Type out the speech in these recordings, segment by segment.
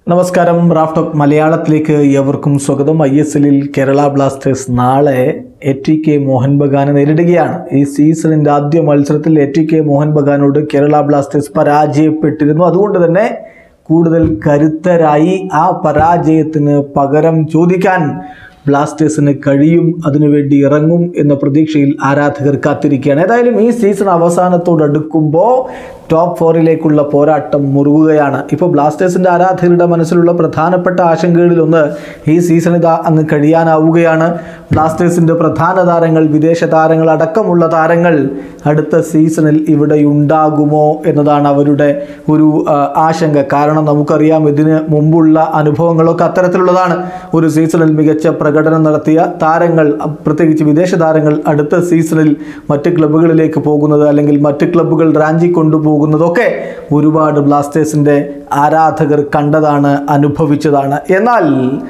നമസ്കാരം റാഫ്റ്റോക്ക് മലയാളത്തിലേക്ക് എവർക്കും സ്വാഗതം ഐ എസ് എല്ലിൽ കേരള ബ്ലാസ്റ്റേഴ്സ് നാളെ എ ടി കെ മോഹൻ ബഗാനെ നേരിടുകയാണ് ഈ സീസണിൻ്റെ ആദ്യ മത്സരത്തിൽ എ ടി കെ മോഹൻ ബഗാനോട് കേരള ബ്ലാസ്റ്റേഴ്സ് പരാജയപ്പെട്ടിരുന്നു അതുകൊണ്ട് തന്നെ കൂടുതൽ കരുത്തരായി ആ പരാജയത്തിന് പകരം ചോദിക്കാൻ ബ്ലാസ്റ്റേഴ്സിന് കഴിയും അതിനുവേണ്ടി ഇറങ്ങും എന്ന പ്രതീക്ഷയിൽ ആരാധകർ കാത്തിരിക്കുകയാണ് ഏതായാലും ഈ സീസൺ അവസാനത്തോടടുക്കുമ്പോൾ ടോപ്പ് ഫോറിലേക്കുള്ള പോരാട്ടം മുറുകുകയാണ് ഇപ്പോൾ ബ്ലാസ്റ്റേഴ്സിൻ്റെ ആരാധകരുടെ മനസ്സിലുള്ള പ്രധാനപ്പെട്ട ആശങ്കകളിൽ ഒന്ന് ഈ സീസൺ ഇതാ അങ്ങ് കഴിയാനാവുകയാണ് ബ്ലാസ്റ്റേഴ്സിൻ്റെ പ്രധാന താരങ്ങൾ വിദേശ താരങ്ങൾ അടക്കമുള്ള താരങ്ങൾ അടുത്ത സീസണിൽ ഇവിടെ ഉണ്ടാകുമോ എന്നതാണ് അവരുടെ ഒരു ആ, ആശങ്ക കാരണം നമുക്കറിയാം ഇതിന് മുമ്പുള്ള അനുഭവങ്ങളൊക്കെ അത്തരത്തിലുള്ളതാണ് ഒരു സീസണിൽ മികച്ച പ്രകടനം നടത്തിയ താരങ്ങൾ അ, പ്രത്യേകിച്ച് വിദേശ താരങ്ങൾ അടുത്ത സീസണിൽ മറ്റ് ക്ലബ്ബുകളിലേക്ക് പോകുന്നത് അല്ലെങ്കിൽ മറ്റ് ക്ലബ്ബുകൾ റാഞ്ചി കൊണ്ടുപോകുന്നതൊക്കെ ഒരുപാട് ബ്ലാസ്റ്റേഴ്സിൻ്റെ ആരാധകർ കണ്ടതാണ് അനുഭവിച്ചതാണ് എന്നാൽ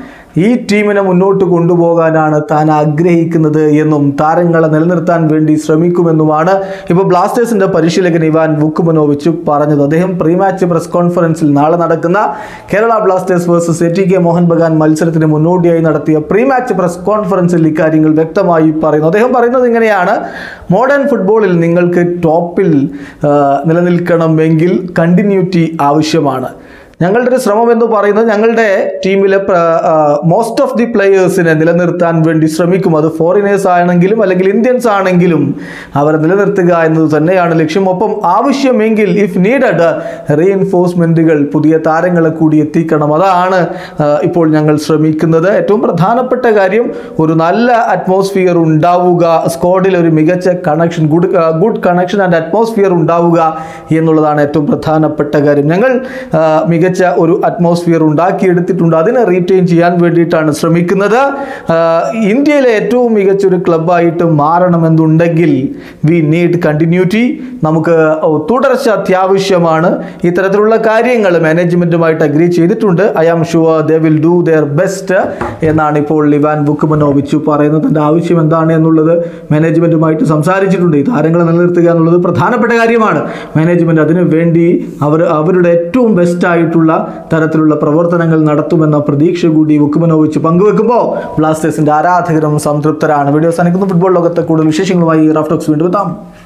ഈ ടീമിനെ മുന്നോട്ട് കൊണ്ടുപോകാനാണ് താൻ ആഗ്രഹിക്കുന്നത് എന്നും താരങ്ങളെ നിലനിർത്താൻ വേണ്ടി ശ്രമിക്കുമെന്നുമാണ് ഇപ്പോൾ ബ്ലാസ്റ്റേഴ്സിന്റെ പരിശീലകൻ ഇവാൻ വുക്കുമനോവിച്ച് പറഞ്ഞത് അദ്ദേഹം പ്രീ മാച്ച് പ്രസ് കോൺഫറൻസിൽ നാളെ നടക്കുന്ന Kerala Blasters versus A T K Mohan Bagan മത്സരത്തിന് മുന്നോടിയായി നടത്തിയ പ്രീ മാച്ച് പ്രസ് കോൺഫറൻസിൽ ഇക്കാര്യങ്ങൾ വ്യക്തമായി പറയുന്നു അദ്ദേഹം പറയുന്നത് ഇങ്ങനെയാണ് മോഡേൺ ഫുട്ബോളിൽ നിങ്ങൾക്ക് ടോപ്പിൽ ആ, നിലനിൽക്കണമെങ്കിൽ കണ്ടിന്യൂറ്റി ആവശ്യമാണ് ഞങ്ങളുടെ ഒരു ശ്രമം എന്ന് പറയുന്നത് ഞങ്ങളുടെ ടീമിലെ മോസ്റ്റ് ഓഫ് ദി പ്ലെയേഴ്സിനെ നിലനിർത്താൻ വേണ്ടി ശ്രമിക്കും അത് ഫോറിനേഴ്സ് ആണെങ്കിലും അല്ലെങ്കിൽ ഇന്ത്യൻസ് ആണെങ്കിലും അവരെ നിലനിർത്തുക എന്നത് തന്നെയാണ് ലക്ഷ്യം ഒപ്പം ആവശ്യമെങ്കിൽ ഇഫ് നീഡഡ് റീഎൻഫോഴ്സ്മെൻറ്റുകൾ പുതിയ താരങ്ങളെ കൂടി എത്തിക്കണം അതാണ് ആ, ഇപ്പോൾ ഞങ്ങൾ ശ്രമിക്കുന്നത് ഏറ്റവും പ്രധാനപ്പെട്ട കാര്യം ഒരു നല്ല അറ്റ്മോസ്ഫിയർ ഉണ്ടാവുക സ്ക്വാഡിൽ ഒരു മികച്ച connection good good connection and atmosphere ഉണ്ടാവുക എന്നുള്ളതാണ് ഏറ്റവും പ്രധാനപ്പെട്ട കാര്യം ഞങ്ങൾ ആ, മികച്ച ഒരു അറ്റ്മോസ്ഫിയർ ഉണ്ടാക്കിയെടുത്തിട്ടുണ്ട് അതിനെ റീറ്റെയിൻ ചെയ്യാൻ വേണ്ടിയിട്ടാണ് ശ്രമിക്കുന്നത് ആ, ഇന്ത്യയിലെ ഏറ്റവും മികച്ച ഒരു ക്ലബ്ബായിട്ട് മാറണമെന്നുണ്ടെങ്കിൽ വി നീഡ് കണ്ടിന്യൂറ്റി നമുക്ക് തുടർച്ച അത്യാവശ്യമാണ് ഇത്തരത്തിലുള്ള കാര്യങ്ങൾ മാനേജ്മെൻറ്റുമായിട്ട് അഗ്രി ചെയ്തിട്ടുണ്ട് I am sure they will do their best എന്നാണ് ഇപ്പോൾ ലിവാൻ ബുക്കുമനോവിച്ചു പറയുന്നത് തൻ്റെ ആവശ്യം എന്താണ് എന്നുള്ളത് മാനേജ്മെൻറ്റുമായിട്ട് സംസാരിച്ചിട്ടുണ്ട് ഈ താരങ്ങളെ നിലനിർത്തുക എന്നുള്ളത് പ്രധാനപ്പെട്ട കാര്യമാണ് മാനേജ്മെൻറ്റ് അതിനു വേണ്ടി അവർ അവരുടെ ഏറ്റവും ബെസ്റ്റ് ആയിട്ടുള്ള തരത്തിലുള്ള പ്രവർത്തനങ്ങൾ നടത്തുമെന്ന പ്രതീക്ഷ കൂടി ബുക്കുമനോവിച്ച് പങ്കുവെക്കുമ്പോൾ ബ്ലാസ്റ്റേഴ്സിൻ്റെ ആരാധകരും സംതൃപ്തരാണ് വീഡിയോ അവസാനിക്കുന്ന ഫുട്ബോൾ ലോകത്തെ കൂടുതൽ വിശേഷങ്ങളുമായി റാഫ്റ്റോക്സ് വീണ്ടും എത്താം